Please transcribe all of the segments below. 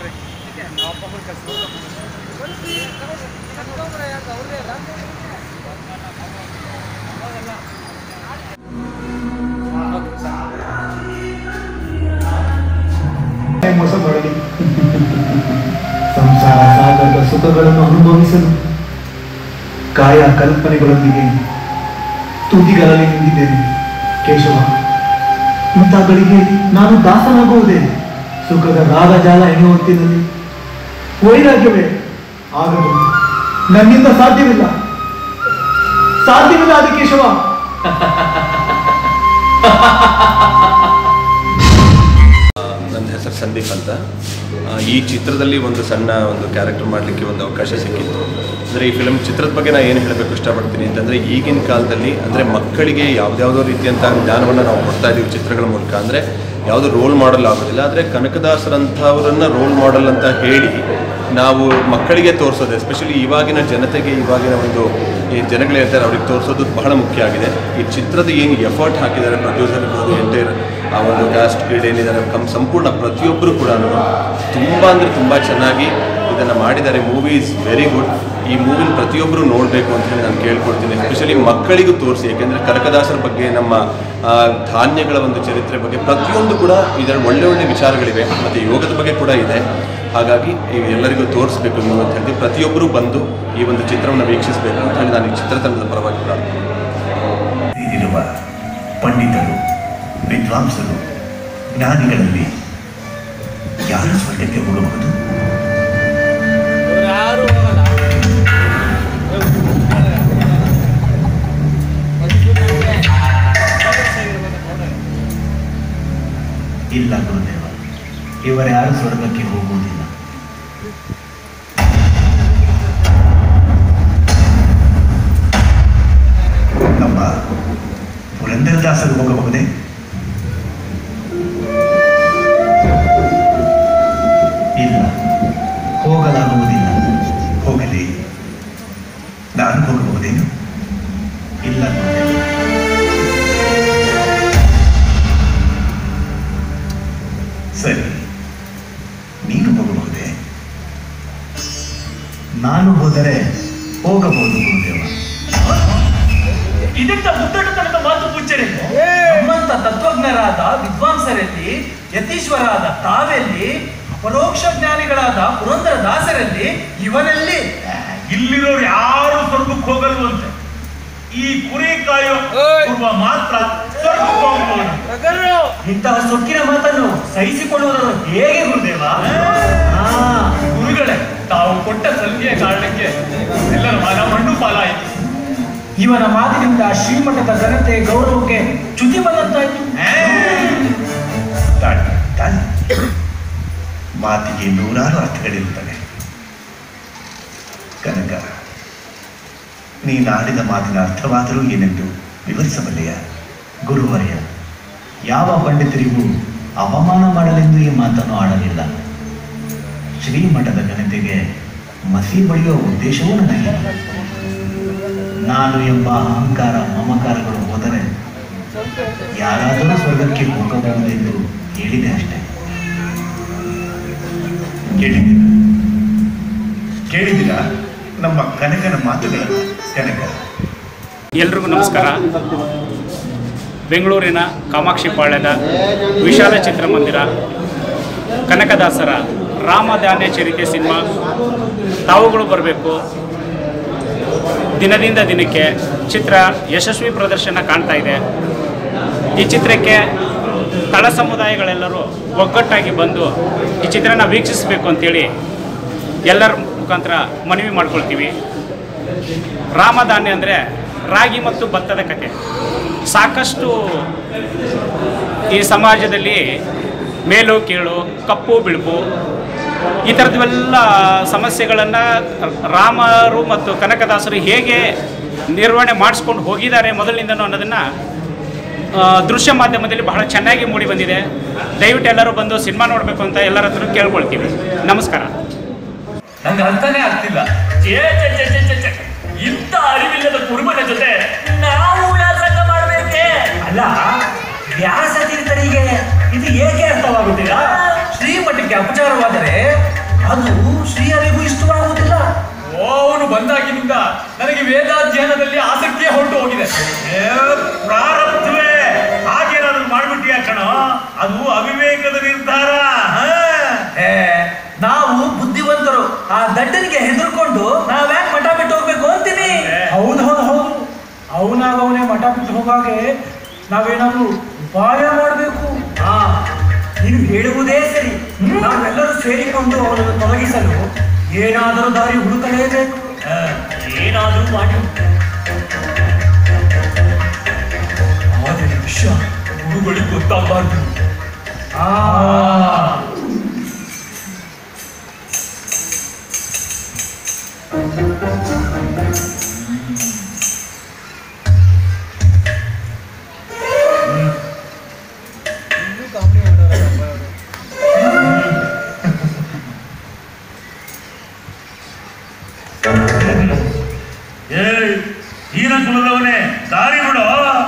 ಮೋಸ ಮಾಡಲಿ ಸಂಸಾರ ಸಾಗರದ ಸುಖಗಳನ್ನು ಅನುಭವಿಸಲು ಕಾಯ ಕಲ್ಪನೆಗಳೊಂದಿಗೆ ತುದಿಗಳಲ್ಲಿ ನಿಂತಿದ್ದೇನೆ ಕೇಶವ ಇಂಥ ಗಳಿಗೆಯಲ್ಲಿ ನಾನು ದಾಸನಾಗುವುದೇ ಸುಖದ ರಾಗಜಾಲ ಎನ್ನುವ ಹೊತ್ತಿನಲ್ಲಿ ವೈರಾಗ್ಯವೇ ಆಗದು ನನ್ನಿಂದ ಸಾಧ್ಯವಿಲ್ಲ ಸಾಧ್ಯವಿಲ್ಲ ಅದು ಕೇಶವ ನನ್ನ ಹೆಸರು ಸಂದೀಪ್ ಅಂತ ಆ, ಈ ಚಿತ್ರದಲ್ಲಿ ಒಂದು ಸಣ್ಣ ಒಂದು ಕ್ಯಾರೆಕ್ಟರ್ ಮಾಡಲಿಕ್ಕೆ ಒಂದು ಅವಕಾಶ ಸಿಕ್ಕಿತ್ತು ಅಂದರೆ ಈ ಫಿಲಮ್ ಚಿತ್ರದ ಬಗ್ಗೆ ನಾನು ಏನು ಹೇಳಬೇಕು ಇಷ್ಟಪಡ್ತೀನಿ ಅಂತಂದರೆ ಈಗಿನ ಕಾಲದಲ್ಲಿ ಅಂದರೆ ಮಕ್ಕಳಿಗೆ ಯಾವುದ್ಯಾವುದೋ ರೀತಿಯಂಥ ಜ್ಞಾನವನ್ನು ನಾವು ಕೊಡ್ತಾ ಇದ್ದೀವಿ ಚಿತ್ರಗಳ ಮೂಲಕ ಅಂದರೆ ಯಾವುದು ರೋಲ್ ಮಾಡಲ್ ಆಗೋದಿಲ್ಲ ಆದರೆ ಕನಕದಾಸರಂಥವರನ್ನ ರೋಲ್ ಮಾಡಲ್ ಅಂತ ಹೇಳಿ ನಾವು ಮಕ್ಕಳಿಗೆ ತೋರಿಸೋದು ಎಸ್ಪೆಷಲಿ ಇವಾಗಿನ ಜನತೆಗೆ ಇವಾಗಿನ ಒಂದು ಈ ಜನಗಳು ಹೇಳ್ತಾರೆ ಅವ್ರಿಗೆ ತೋರಿಸೋದು ಬಹಳ ಮುಖ್ಯ ಆಗಿದೆ ಈ ಚಿತ್ರದ ಏನು ಎಫರ್ಟ್ ಹಾಕಿದ್ದಾರೆ ಪ್ರೊಡ್ಯೂಸರ್ ಇರ್ಬೋದು ಎಂಟೈರ್ ಆ ಒಂದು ಕ್ಯಾಸ್ಟ್ ಕ್ರೀಡ್ ಏನಿದ್ದಾರೆ ಕಮ್ ಸಂಪೂರ್ಣ ಪ್ರತಿಯೊಬ್ಬರು ಕೂಡ ತುಂಬ ಅಂದರೆ ತುಂಬ ಚೆನ್ನಾಗಿ ಇದನ್ನು ಮಾಡಿದ್ದಾರೆ ಮೂವಿ ಇಸ್ ವೆರಿ ಗುಡ್ ಈ ಮೂವಿನ ಪ್ರತಿಯೊಬ್ಬರು ನೋಡಬೇಕು ಅಂತ ಹೇಳಿ ನಾನು ಕೇಳ್ಕೊಡ್ತೀನಿ ಎಸ್ಪೆಷಲಿ ಮಕ್ಕಳಿಗೂ ತೋರಿಸಿ ಯಾಕೆಂದರೆ ಕನಕದಾಸರ ಬಗ್ಗೆ ನಮ್ಮ ಆ, ಧಾನ್ಯಗಳ ಒಂದು ಚರಿತ್ರೆ ಬಗ್ಗೆ ಪ್ರತಿಯೊಂದು ಕೂಡ ಇದರ ಒಳ್ಳೆ ಒಳ್ಳೆ ವಿಚಾರಗಳಿವೆ ಮತ್ತು ಯೋಗದ ಬಗ್ಗೆ ಕೂಡ ಇದೆ ಹಾಗಾಗಿ ಈ ಎಲ್ಲರಿಗೂ ತೋರಿಸ್ಬೇಕು ನೀವು ಅಂತ ಹೇಳಿ ಪ್ರತಿಯೊಬ್ಬರು ಬಂದು ಈ ಒಂದು ಚಿತ್ರವನ್ನು ವೀಕ್ಷಿಸಬೇಕು ಅಂತ ಹೇಳಿ ನಾನು ಈ ಚಿತ್ರತಂಡದ ಪರವಾಗಿ ಪ್ರಾರ್ಥನೆ ಇರುವ ಪಂಡಿತರು ವಿದ್ವಾಂಸರು ಜ್ಞಾನಿಗಳಲ್ಲಿ ಯಾರು ಸ್ವರ್ಗಕ್ಕೆ ಹೋಗಬಹುದು ಇಲ್ಲ ಗುರುದೇವ ಇವರ್ಯಾರು ಸ್ವರ್ಗಕ್ಕೆ ಹೋಗುವುದಿಲ್ಲ ನಮ್ಮ ಪುರಂದರದಾಸರು ಹೋಗಬಹುದೇ ಇಲ್ಲ ಹೋಗಲಾಗುವುದಿಲ್ಲ ಹೋಗಲಿ ನಾನು ಹೋಗಬಹುದೇನು ಇಲ್ಲ ಗುರುದೇವ. ಸರಿ ನೀನು ಹೋಗಬಹುದೇ ನಾನು ಹೋದರೆ ಹೋಗಬಹುದು ಗುರುದೇವ ಇದೆಂತ ಮುದ್ದಟತನದ ಮಾತು ಪೂಜ್ಯರೇ ನಮ್ಮಂತ ತತ್ವಜ್ಞರಾದ ವಿದ್ವಾಂಸರಲ್ಲಿ ಯತೀಶ್ವರಾದ ತಾವೆಲ್ಲಿ ಪರೋಕ್ಷ ಜ್ಞಾನಿಗಳಾದ ಪುರಂದರ ದಾಸರಲ್ಲಿ ಇವನಲ್ಲಿ ಇಲ್ಲಿರೋರು ಯಾರು ಸ್ವರ್ಗಕ್ಕೆ ಹೋಗಲ್ವಂತೆ ಈ ಕುರಿ ಕಾಯೋ ಕುರುಬ ಮಾತ್ರ ಸ್ವರ್ಗಕ್ಕೆ ಹೋಗ್ಬೋದು ಇಂತಹ ಸೊಕ್ಕಿನ ಮಾತನ್ನು ಸಹಿಸಿಕೊಳ್ಳುವುದನ್ನು ಹೇಗೆ ಗುರುದೇವ ಆ, ಗುರುಗಳೇ ತಾವು ಕೊಟ್ಟ ಸಲಹೆಯ ಕಾರಣಕ್ಕೆ ಎಲ್ಲರ ಮನ ಮಣ್ಣು ಪಾಲಾಯಿತು ಇವನ ಮಾತಿನಿಂದ ಶ್ರೀಮಠದ ಘನತೆ ಗೌರವಕ್ಕೆ ಚ್ಯುತಿ ಬಂದಂತಾಯ್ತು ತಾಳಿ ತಾಳಿ ಮಾತಿಗೆ ನೂರಾರು ಅರ್ಥಗಳಿರುತ್ತವೆ ಕನಕ ನೀನಾಡಿದ ಮಾತಿನ ಅರ್ಥವಾದರೂ ಏನೆಂದು ವಿವರಿಸಬಲ್ಲೆಯ ಗುರುವರ್ಯ ಯಾವ ಪಂಡಿತರಿಗೂ ಅವಮಾನ ಮಾಡಲೆಂದು ಈ ಮಾತನ್ನು ಆಡಲಿಲ್ಲ ಶ್ರೀಮಠದ ಘನತೆಗೆ ಮಸಿ ಬಳಿಯುವ ಉದ್ದೇಶವೂ ನನಗಿಲ್ಲ ನಾನು ಎಂಬ ಅಹಂಕಾರ ಮಮಕಾರಗಳು ಹೋದರೆ ಯಾರಾದರೂ ಸ್ವರ್ಗಕ್ಕೆ ಹೋಗಬಹುದೆಂದು ಹೇಳಿದೆ ಅಷ್ಟೇ ಕೇಳಿದ್ದೀರ ಕೇಳಿದ್ದೀರಾ ನಮ್ಮ ಕನಕನ ಮಾತುಗಳನ್ನು ಕನಕ ಎಲ್ರಿಗೂ ನಮಸ್ಕಾರ ಬೆಂಗಳೂರಿನ ಕಾಮಾಕ್ಷಿ ಪಾಳ್ಯದ ವಿಶಾಲ ಚಿತ್ರಮಂದಿರ ಕನಕದಾಸರ ರಾಮಧಾನ್ಯ ಚರಿತೆ ಸಿನಿಮಾ ತಾವುಗಳು ಬರಬೇಕು ದಿನದಿಂದ ದಿನಕ್ಕೆ ಚಿತ್ರ ಯಶಸ್ವಿ ಪ್ರದರ್ಶನ ಕಾಣ್ತಾ ಇದೆ ಈ ಚಿತ್ರಕ್ಕೆ ತಳ ಸಮುದಾಯಗಳೆಲ್ಲರೂ ಒಗ್ಗಟ್ಟಾಗಿ ಬಂದು ಈ ಚಿತ್ರನ ವೀಕ್ಷಿಸಬೇಕು ಅಂತೇಳಿ ಎಲ್ಲರ ಮುಖಾಂತರ ಮನವಿ ಮಾಡ್ಕೊಳ್ತೀವಿ ರಾಮಧಾನ್ಯ ಅಂದರೆ ರಾಗಿ ಮತ್ತು ಭತ್ತದ ಕತೆ ಸಾಕಷ್ಟು ಈ ಸಮಾಜದಲ್ಲಿ ಮೇಲು ಕೀಳು ಕಪ್ಪು ಬಿಳುಪು ಈ ಥರದವೆಲ್ಲ ಸಮಸ್ಯೆಗಳನ್ನು ರಾಮರು ಮತ್ತು ಕನಕದಾಸರು ಹೇಗೆ ನಿರ್ವಹಣೆ ಮಾಡಿಸ್ಕೊಂಡು ಹೋಗಿದ್ದಾರೆ ಮೊದಲಿನಿಂದನೂ ಅನ್ನೋದನ್ನು ಆ, ದೃಶ್ಯ ಮಾಧ್ಯಮದಲ್ಲಿ ಬಹಳ ಚೆನ್ನಾಗಿ ಮೂಡಿ ಬಂದಿದೆ ದಯವಿಟ್ಟು ಎಲ್ಲರೂ ಬಂದು ಸಿನಿಮಾ ನೋಡಬೇಕು ಅಂತ ಎಲ್ಲರ ಹತ್ರ ಕೇಳ್ಕೊಳ್ತೀವಿ ನಮಸ್ಕಾರ ನಂಗೆ ಅರ್ಥನೇ ಆಗ್ತಿಲ್ಲ ಛೇ, ಛೇ, ಛೇ, ಛೇ, ಛೇ, ಛೇ. ಇಂಥ ಅರಿವಿಲ್ಲದ ಕುರುಬನ ಜೊತೆ ನಾವು ವ್ಯಾಸಂಗ ಮಾಡಬೇಕೆ ಅಲ್ಲ ವ್ಯಾಸತೀರ್ಥರಿಗೆ ಇದು ಏಕೆ ಅರ್ಥವಾಗುತ್ತಿಲ್ಲ ಶ್ರೀಮಠಕ್ಕೆ ಅಪಚಾರವಾದರೆ ಅದು ಶ್ರೀಹರಿಗೂ ಇಷ್ಟವಾಗುವುದಿಲ್ಲ ಓ ಅವನು ಬಂದಾಗಿನಿಂದ ನನಗೆ ವೇದಾಧ್ಯಯನದಲ್ಲಿ ಆಸಕ್ತಿಯೇ ಹೊರಟು ಹೋಗಿದೆ ಏ, ಪ್ರಾರಬ್ಧವೇ ಹಾಗೇನಾದ್ರು ಮಾಡ್ಬಿಟ್ಟಿಯಾ ಕಣ ಅದು ಅವಿವೇಕದ ನಿರ್ಧಾರ ಹಾ? ಏ, ನಾವು ಬುದ್ಧಿವಂತರು ಆ ದಡ್ಡನಿಗೆ ಹೆದರ್ಕೊಂಡು ನಾವ್ಯಾಕೆ ಮಠ ಬಿಟ್ಟು ಹೋಗ್ಬೇಕು ಅಂತೀನಿ ಹೌದು ಹೌದು ಹೌದು ಅವನಾಗ ಅವನೇ ಮಠ ಬಿಟ್ಟು ಹೋಗಾಗೆ ನಾವೇನಾದ್ರೂ ಉಪಾಯ ಮಾಡಬೇಕು ಹಾ ನೀನು ಹೇಳುವುದೇ ಸರಿ ನಾವೆಲ್ಲರೂ ಸೇರಿಕೊಂಡು ಅವನನ್ನು ತೊಲಗಿಸಲು ಏನಾದರೂ ದಾರಿ ಹುಡುಕಲೇಬೇಕು ಹಾ. ಏನಾದ್ರೂ ಮಾಡಿ ಆದರೆ ವಿಷಯ ಗುರುಗಳಿಗೆ ಗೊತ್ತಾಗಬಾರ್ದು ಆ ಏಯ್ ಹೀನ ಕುಲದವನೇ ದಾರಿ ಬಿಡು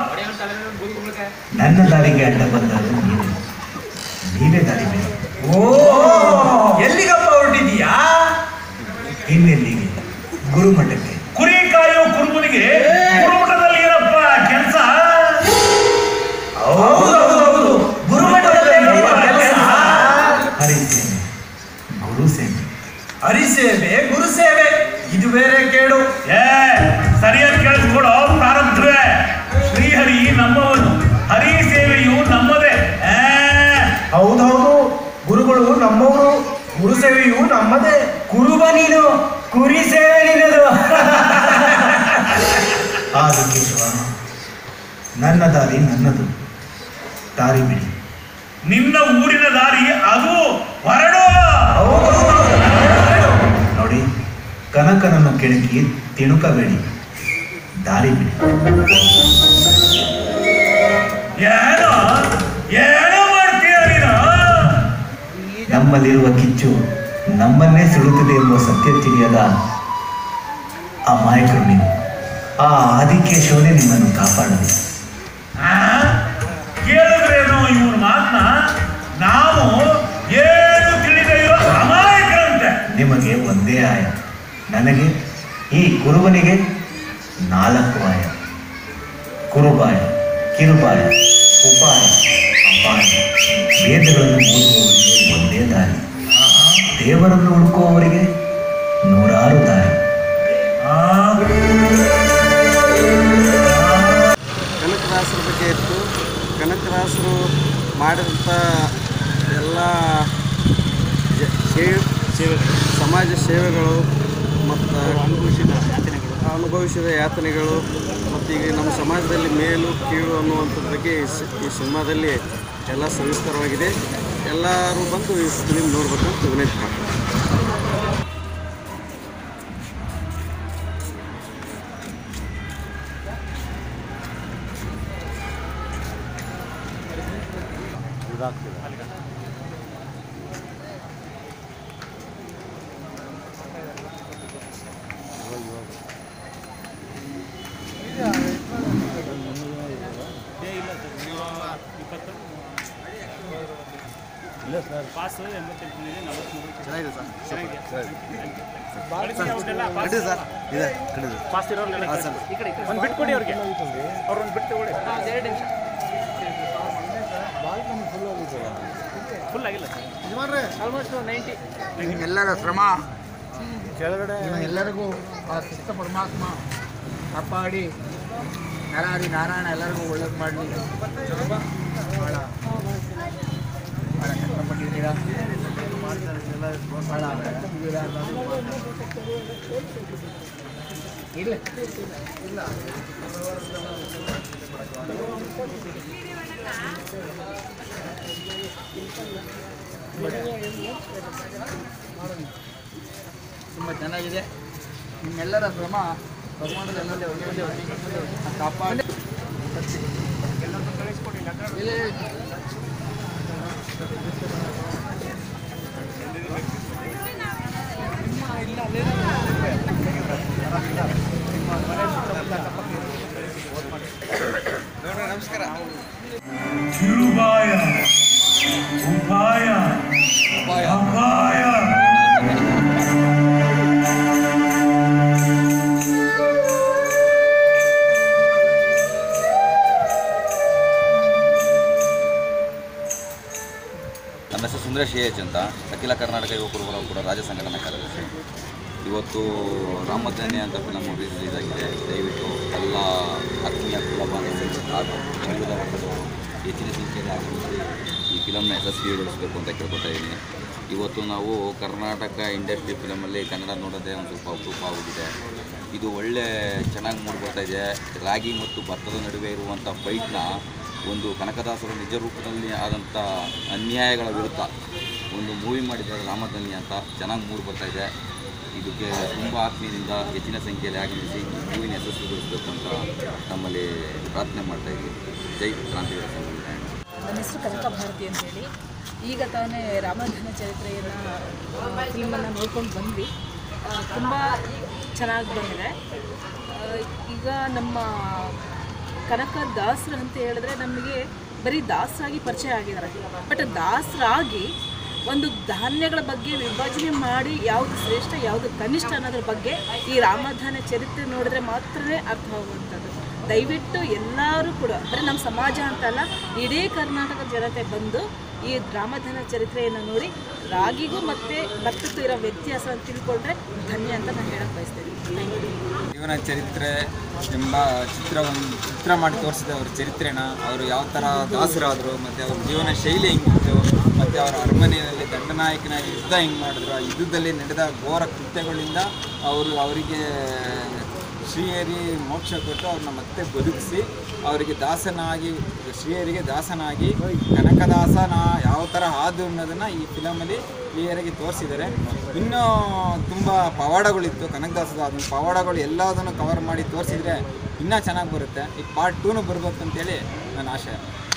ನನ್ನ ದಾರಿಗೆ ಅಡ್ಡ ಬಂದರು ನೀನು ನೀವೇ ದಾರಿ ಬೇರೆ ಓ ಎಲ್ಲಿಗಪ್ಪ ಹೊರಟಿದೀಯಾ ಇನ್ನೆಲ್ಲಿಗೆ ಗುರುಮಠಕ್ಕೆ ಕುರಿ ಕಾಯೋ ಕುರುಬನಿಗೆ ಕುರುಮಠದಲ್ಲಿ ಏನಪ್ಪ ಕೆಲಸ ಹೌದೌದು ಗುರುಮಠದಲ್ಲಿ ಏನಪ್ಪ ಕೆಲ್ಸ? ಹರಿಸೇನೆ ಗುರು ಸೇನೆ ಹರಿಸೇವೆ ಗುರುಸೇವೆ ಇದು ಬೇರೆ ಕೇಳು ಏ ಸರಿಯಾಗಿ ಕೇಳಿಸ್ಕೊಡೋ ಪ್ರಾರಬ್ಧವೇ ಶ್ರೀಹರಿ ನಮ್ಮವನು ಹರಿ ಸೇವೆಯು ನಮ್ಮದೇ ಏ, ಹೌದೌದು ಗುರುಗಳು ನಮ್ಮವರು ಗುರು ಸೇವೆಯು ನಮ್ಮದೇ ಕುರುಬ ನೀನು ಕುರಿ ಸೇವೆ ನಿನ್ನದು ಆಗ ಕೇಶವ ನನ್ನ ದಾರಿ ನನ್ನದು ದಾರಿ ಬಿಡಿ ನಿನ್ನ ಊರಿನ ದಾರಿ ಅದು ಹೊರಡು ನೋಡಿ ಕನಕನನ್ನು ಕೆಣಕಿ ತಿಣುಕಬೇಡಿ ದಾರಿ ಬಿಡಿ ಏನೋ ಏನೋ ಮಾಡ್ತೀಯ ನೀನು ನಮ್ಮಲ್ಲಿರುವ ಕಿಚ್ಚು ನಮ್ಮನ್ನೇ ಸುಡುತ್ತದೆ ಎಂಬ ಸತ್ಯ ತಿಳಿಯದ ಅಮಾಯಕರು ನೀವು ಆ ಆದಿಕೇಶವನೇ ನಿಮ್ಮನ್ನು ಕಾಪಾಡಲಿ ಆ? ಕೇಳಿದ್ರೇನೋ ಇವನ ಮಾತನ್ನ ನಾವು ಏನು ತಿಳಿದ ಇರೋ ಅಮಾಯಕರಂತೆ ನಿಮಗೆ ಒಂದೇ ಆಯ ನನಗೆ ಈ ಕುರುಬನಿಗೆ ನಾಲ್ಕು ಆಯ ಕುರುಬಾಯ ಕಿರುಬಾಯ ಉಪಾಯ ಅಪಾಯ ವೇದಗಳನ್ನು ಓದುವವರಿಗೆ ಒಂದೇ ದಾರಿ ದೇವರನ್ನು ಹುಡುಕುವವರಿಗೆ ನೂರಾರು ದಾರಿ ಆ? ಕನಕದಾಸರ ಬಗ್ಗೆ ಇತ್ತು ಕನಕದಾಸರು ಮಾಡಿದಂಥ ಎಲ್ಲ ಜ- ಸೇವೆ ಸೇವೆ ಸಮಾಜ ಸೇವೆಗಳು ಮತ್ತು ಅನುಭವಿಸಿದ ಯಾತನೆಗಳು ಅನುಭವಿಸಿದ ಯಾತನೆಗಳು ಮತ್ತು ಈಗ ನಮ್ಮ ಸಮಾಜದಲ್ಲಿ ಮೇಲು ಕೀಳು ಅನ್ನುವಂಥದ್ರ ಬಗ್ಗೆ ಈ ಸಿ- ಈ ಸಿನಿಮಾದಲ್ಲಿ ಎಲ್ಲ ಸವಿಸ್ತರವಾಗಿದೆ ಎಲ್ಲರೂ ಬಂದು ಈ ಫಿಲಿಮ್ ನೋಡಬೇಕು ಅಂತ ವಿನಂತಿ ಮಾಡ್ತೀನಿ ಚೆನ್ನಾಗಿದೆ ಸರ್ ಕಟ್ಟಿದೆ ಸರ್ ಇದೆ ಕಟ್ಟಿದೆ ಹಾಂ ಸರ್ ಒಂದು ಬಿಟ್ಕೊಡಿ ಅವ್ರಿಗೆ ಅವ್ರು ಒಂದು ಬಿಟ್ಟು ತಗೊಳ್ಳಿ ಫುಲ್ ಆಗಿಲ್ಲ ಸರ್ ನಿಮ್ಮೆಲ್ಲರ ಶ್ರಮ ಎಲ್ಲರಿಗೂ ಆ ಚಿತ್ತ ಪರಮಾತ್ಮ ಕಾಪಾಡಿ ನರಾರಿ ನಾರಾಯಣ ಎಲ್ಲರಿಗೂ ಒಳ್ಳೇದು ಮಾಡಲಿ ಭಾಳ ಭಾಳ ಕಷ್ಟಪಟ್ಟಿದ್ದೀರಾ ಭಾಳ ಕಷ್ಟಪಟ್ಟಿದ್ದೀರಾ ಅನ್ನೋದು ಇಲ್ಲ ಇಲ್ಲ ತುಂಬ ಚೆನ್ನಾಗಿದೆ ನಿಮ್ಮೆಲ್ಲರ ಶ್ರಮ ಭಗವಂತನ ಎಲ್ಲರಲ್ಲಿ ಒಂದೇ ಒಂದೇ ಒಂದೇ ಒಂದೇ ಕಾಪಾಡಿ ಇಲ್ಲ, ಇಲ್ಲ. ನಮಸ್ಕಾರ ಕಿರುಬಾಯ ಉಪಾಯ ಎಚ್ ಅಂತ ಅಖಿಲ ಕರ್ನಾಟಕ ಯುವಕರು ಕೂಡ ರಾಜ್ಯ ಸಂಘಟನಾ ಕಾರ್ಯದರ್ಶಿ ಇವತ್ತು ರಾಮಧನ್ಯ ಅಂತ ಫಿಲಮ್ ರಿಲೀಸ್ ಆಗಿದೆ ದಯವಿಟ್ಟು ಎಲ್ಲ ಆತ್ಮೀಯ ಕುಲ ಬಾಂಧವರು ಹಾಗೂ ಕನ್ನಡದ ವರ್ಗದವರು ಹೆಚ್ಚಿನ ಸಂಖ್ಯೆಯಲ್ಲಿ ಆಗಮಿಸಿ ಈ ಫಿಲಮ್ನ ಯಶಸ್ವಿಗೊಳಿಸಬೇಕು ಅಂತ ಕೇಳ್ಕೊತಾ ಇದ್ದೀನಿ ಇವತ್ತು ನಾವು ಕರ್ನಾಟಕ ಇಂಡಸ್ಟ್ರಿ ಫಿಲಮಲ್ಲಿ ಕನ್ನಡ ನೋಡೋದೇ ಒಂದು ಸ್ವಲ್ಪ ಅಪರೂಪ ಆಗೋಗಿದೆ ಇದು ಒಳ್ಳೆ ಚೆನ್ನಾಗಿ ಮೂಡಿ ಬರ್ತಾ ಇದೆ ರಾಗಿ ಮತ್ತು ಭತ್ತದ ನಡುವೆ ಇರುವಂಥ ಫೈಟ್ನ ಒಂದು ಕನಕದಾಸರ ನಿಜ ರೂಪದಲ್ಲಿ ಆದಂಥ ಅನ್ಯಾಯಗಳ ವಿರುದ್ಧ ಒಂದು ಮೂವಿ ಮಾಡಿದ್ದಾರೆ ರಾಮಧನ್ಯ ಅಂತ ಚೆನ್ನಾಗಿ ಮೂಡಿ ಬರ್ತಾ ಇದೆ ಇದಕ್ಕೆ ತುಂಬ ಆತ್ಮೀಯದಿಂದ ಹೆಚ್ಚಿನ ಸಂಖ್ಯೆಯಲ್ಲಿ ಆಗಮಿಸಿ ಈ ಮೂವಿನ ಯಶಸ್ವಿಗೊಳಿಸಬೇಕು ಅಂತ ನಮ್ಮಲ್ಲಿ ಪ್ರಾರ್ಥನೆ ಮಾಡ್ತಾ ಇದ್ದೀವಿ ಜೈ ಕ್ರಾಂತಿವೀರ ಸಂಘ ನನ್ನ ಹೆಸರು ಕನಕ ಭಾರತಿ ಅಂತೇಳಿ ಈಗ ತಾನೇ ರಾಮಧನ ಚರಿತ್ರೆಯನ್ನು ಫಿಲ್ಮನ್ನು ನೋಡ್ಕೊಂಡು ಬಂದ್ವಿ ತುಂಬ ಚೆನ್ನಾಗಿ ಬಂದಿದೆ ಆ, ಈಗ ನಮ್ಮ ಕನಕ ದಾಸರು ಅಂತ ಹೇಳಿದ್ರೆ ನಮಗೆ ಬರೀ ದಾಸರಾಗಿ ಪರಿಚಯ ಆಗಿದ್ದಾರೆ ಬಟ್ ದಾಸರಾಗಿ ಒಂದು ಧಾನ್ಯಗಳ ಬಗ್ಗೆ ವಿಭಜನೆ ಮಾಡಿ ಯಾವುದು ಶ್ರೇಷ್ಠ ಯಾವುದು ಕನಿಷ್ಠ ಅನ್ನೋದ್ರ ಬಗ್ಗೆ ಈ ರಾಮಧಾನ್ಯ ಚರಿತ್ರೆ ನೋಡಿದ್ರೆ ಮಾತ್ರನೇ ಅರ್ಥವಾಗುವಂಥದ್ದು ದಯವಿಟ್ಟು ಎಲ್ಲರೂ ಕೂಡ ಬರೀ ನಮ್ಮ ಸಮಾಜ ಅಂತಲ್ಲ ಇಡೀ ಕರ್ನಾಟಕದ ಜನತೆ ಬಂದು ಈ ರಾಮಧನ ಚರಿತ್ರೆಯನ್ನು ನೋಡಿ ರಾಗಿಗೂ ಮತ್ತು ಭತ್ತಕ್ಕೂ ಇರೋ ವ್ಯತ್ಯಾಸ ಅಂತ ತಿಳ್ಕೊಂಡ್ರೆ ಧನ್ಯ ಅಂತ ನಾನು ಹೇಳಕ್ಕೆ ಬಯಸ್ತೇನೆ ಥ್ಯಾಂಕ್ ಯು ಜೀವನ ಚರಿತ್ರೆ ಎಂಬ ಚಿತ್ರವನ್ನು ಚಿತ್ರ ಮಾಡಿ ತೋರಿಸಿದ ಅವ್ರ ಚರಿತ್ರೆನ ಅವರು ಯಾವ ಥರ ದಾಸರಾದರು ಮತ್ತು ಅವ್ರ ಜೀವನ ಶೈಲಿ ಹೆಂಗಿತ್ತು ಮತ್ತು ಅವರ ಅರಮನೆಯಲ್ಲಿ ದಂಡನಾಯಕನಾಗಿ ಯುದ್ಧ ಹೆಂಗೆ ಮಾಡಿದ್ರು ಆ ಯುದ್ಧದಲ್ಲಿ ನಡೆದ ಘೋರ ಕೃತ್ಯಗಳಿಂದ ಅವರು ಅವರಿಗೆ ಶ್ರೀಹರಿ ಮೋಕ್ಷ ಕೊಟ್ಟು ಅವ್ರನ್ನ ಮತ್ತೆ ಬದುಕಿಸಿ ಅವರಿಗೆ ದಾಸನಾಗಿ ಶ್ರೀಹರಿಗೆ ದಾಸನಾಗಿ ಕನಕದಾಸನ ಯಾವ ಥರ ಆದು ಅನ್ನೋದನ್ನು ಈ ಫಿಲಮಲ್ಲಿ ಕ್ಲಿಯರಾಗಿ ತೋರಿಸಿದ್ದಾರೆ ಇನ್ನೂ ತುಂಬ ಪವಾಡಗಳಿತ್ತು ಕನಕದಾಸದ ಅದನ್ನ ಪವಾಡಗಳು ಎಲ್ಲದನ್ನು ಕವರ್ ಮಾಡಿ ತೋರಿಸಿದ್ರೆ ಇನ್ನೂ ಚೆನ್ನಾಗಿ ಬರುತ್ತೆ ಈ ಪಾರ್ಟ್ ಟೂನು ಬರ್ಬೇಕು ಅಂತೇಳಿ ನನ್ನ ಆಶಯ